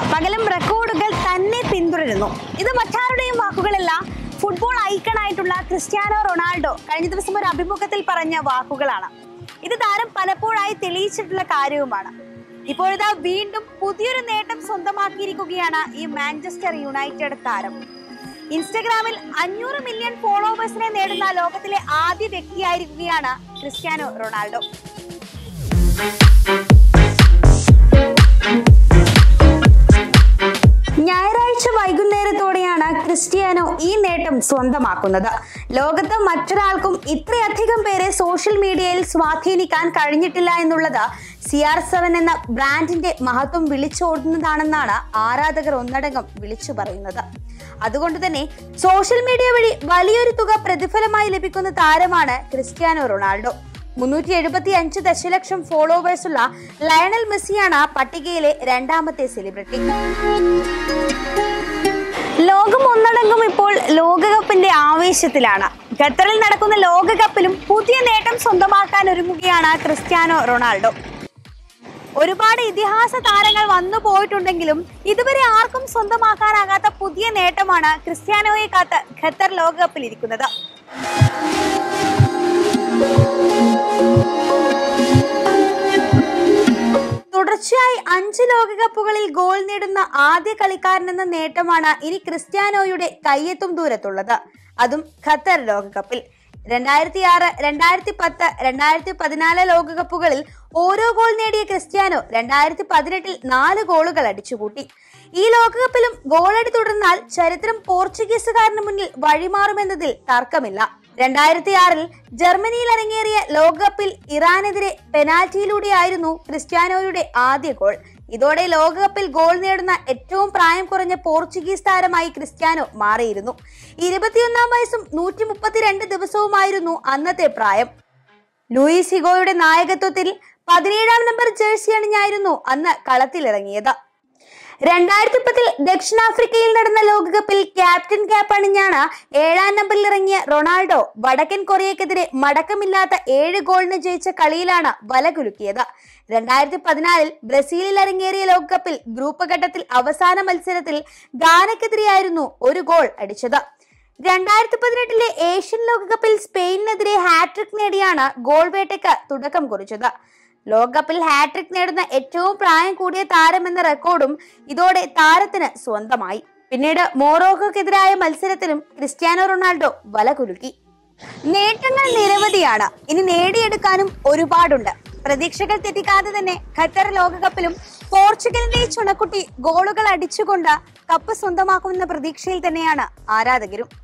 പകലും റെക്കോർഡുകൾ തന്നെ പിന്തുടരുന്നു ഇത് മറ്റാരുടെയും വാക്കുകളല്ല ഫുട്ബോൾ ഐക്കണായിട്ടുള്ള ക്രിസ്ത്യാനോ റൊണാൾഡോ കഴിഞ്ഞ ദിവസം ഒരു അഭിമുഖത്തിൽ പറഞ്ഞ വാക്കുകളാണ് ഇത് താരം പലപ്പോഴായി തെളിയിച്ചിട്ടുള്ള കാര്യവുമാണ് ഇപ്പോഴിതാ വീണ്ടും പുതിയൊരു നേട്ടം സ്വന്തമാക്കിയിരിക്കുകയാണ് ഈ മാഞ്ചസ്റ്റർ യുണൈറ്റഡ് താരം ഇൻസ്റ്റഗ്രാമിൽ അഞ്ഞൂറ് മില്യൺ ഫോളോവേഴ്സിനെ നേടുന്ന ലോകത്തിലെ ആദ്യ വ്യക്തിയായിരിക്കുകയാണ് ക്രിസ്ത്യാനോ റൊണാൾഡോ ഞായറാഴ്ച വൈകുന്നേരത്തോടെയാണ് ക്രിസ്ത്യാനോ ഈ നേട്ടം സ്വന്തമാക്കുന്നത് ലോകത്ത് മറ്റൊരാൾക്കും ഇത്രയധികം പേരെ സോഷ്യൽ മീഡിയയിൽ സ്വാധീനിക്കാൻ കഴിഞ്ഞിട്ടില്ല എന്നുള്ളത് സി ആർ സെവൻ എന്ന ബ്രാൻഡിന്റെ മഹത്വം വിളിച്ചോടുന്നതാണെന്നാണ് ആരാധകർ ഒന്നടങ്കം വിളിച്ചു പറയുന്നത് അതുകൊണ്ട് തന്നെ സോഷ്യൽ മീഡിയ വഴി വലിയൊരു തുക പ്രതിഫലമായി ലഭിക്കുന്ന താരമാണ് ക്രിസ്ത്യാനോ റൊണാൾഡോ മുന്നൂറ്റി എഴുപത്തി അഞ്ച് ദശലക്ഷം ഫോളോവേഴ്സുള്ള ലയണൽ മെസ്സിയാണ് പട്ടികയിലെ രണ്ടാമത്തെ സെലിബ്രിറ്റി ലോകം ഒന്നടങ്കം ഇപ്പോൾ ലോകകപ്പിന്റെ ആവേശത്തിലാണ് ഖത്തറിൽ നടക്കുന്ന ലോകകപ്പിലും പുതിയ നേട്ടം സ്വന്തമാക്കാൻ ഒരുങ്ങുകയാണ് ക്രിസ്ത്യാനോ റൊണാൾഡോ ഒരുപാട് ഇതിഹാസ താരങ്ങൾ വന്നു പോയിട്ടുണ്ടെങ്കിലും ഇതുവരെ ആർക്കും സ്വന്തമാക്കാനാകാത്ത പുതിയ നേട്ടമാണ് ക്രിസ്ത്യാനോയെ കാത്ത് ഖത്തർ ലോകകപ്പിൽ ഇരിക്കുന്നത് തുടർച്ചയായി അഞ്ച് ലോകകപ്പുകളിൽ ഗോൾ നേടുന്ന ആദ്യ കളിക്കാരനെന്ന നേട്ടമാണ് ഇനി ക്രിസ്ത്യാനോയുടെ കയ്യെത്തും ദൂരത്തുള്ളത് അതും ഖത്തർ ലോകകപ്പിൽ രണ്ടായിരത്തി ആറ് രണ്ടായിരത്തി പത്ത് രണ്ടായിരത്തി പതിനാല് ലോകകപ്പുകളിൽ ഓരോ ഗോൾ നേടിയ ക്രിസ്ത്യാനോ രണ്ടായിരത്തി പതിനെട്ടിൽ നാല് ഗോളുകൾ അടിച്ചുകൂട്ടി ഈ ലോകകപ്പിലും ഗോളടി തുടർന്നാൽ ചരിത്രം പോർച്ചുഗീസുകാരന് മുന്നിൽ വഴിമാറുമെന്നതിൽ തർക്കമില്ല രണ്ടായിരത്തി ആറിൽ ജർമ്മനിയിൽ അരങ്ങേറിയ ലോകകപ്പിൽ ഇറാനെതിരെ പെനാൽറ്റിയിലൂടെയായിരുന്നു ക്രിസ്ത്യാനോയുടെ ആദ്യ ഗോൾ ഇതോടെ ലോകകപ്പിൽ ഗോൾ നേടുന്ന ഏറ്റവും പ്രായം കുറഞ്ഞ പോർച്ചുഗീസ് താരമായി ക്രിസ്ത്യാനോ മാറിയിരുന്നു ഇരുപത്തിയൊന്നാം വയസ്സും നൂറ്റി മുപ്പത്തിരണ്ട് ദിവസവുമായിരുന്നു അന്നത്തെ പ്രായം ലൂയിസ് ഹിഗോയുടെ നായകത്വത്തിൽ പതിനേഴാം നമ്പർ ജേഴ്സി അണിഞ്ഞായിരുന്നു അന്ന് കളത്തിലിറങ്ങിയത് രണ്ടായിരത്തി പത്തിൽ ദക്ഷിണാഫ്രിക്കയിൽ നടന്ന ലോകകപ്പിൽ ക്യാപ്റ്റൻ ക്യാപ്പ് അണിഞ്ഞാണ് ഏഴാം നമ്പറിൽ ഇറങ്ങിയ റൊണാൾഡോ വടക്കൻ കൊറിയക്കെതിരെ മടക്കമില്ലാത്ത ഏഴ് ഗോളിന് ജയിച്ച കളിയിലാണ് വല കുലുക്കിയത് രണ്ടായിരത്തി പതിനാലിൽ ബ്രസീലിൽ അരങ്ങേറിയ ലോകകപ്പിൽ ഗ്രൂപ്പ് ഘട്ടത്തിൽ അവസാന മത്സരത്തിൽ ഗാനക്കെതിരെയായിരുന്നു ഒരു ഗോൾ അടിച്ചത് രണ്ടായിരത്തി പതിനെട്ടിലെ ഏഷ്യൻ ലോകകപ്പിൽ സ്പെയിനിനെതിരെ ഹാട്രിക് നേടിയാണ് ഗോൾ വേട്ടയ്ക്ക് തുടക്കം കുറിച്ചത് ലോകകപ്പിൽ ഹാട്രിക് നേടുന്ന ഏറ്റവും പ്രായം കൂടിയ താരം എന്ന റെക്കോർഡും ഇതോടെ താരത്തിന് സ്വന്തമായി പിന്നീട് മോറോക്കോക്കെതിരായ മത്സരത്തിലും ക്രിസ്ത്യാനോ റൊണാൾഡോ വല കുലുക്കി നേട്ടങ്ങൾ നിരവധിയാണ് ഇനി നേടിയെടുക്കാനും ഒരുപാടുണ്ട് പ്രതീക്ഷകൾ തെറ്റിക്കാതെ തന്നെ ഖത്തർ ലോകകപ്പിലും പോർച്ചുഗലിന്റെ ചുണക്കുട്ടി ഗോളുകൾ അടിച്ചുകൊണ്ട് കപ്പ് സ്വന്തമാക്കുമെന്ന പ്രതീക്ഷയിൽ തന്നെയാണ് ആരാധകരും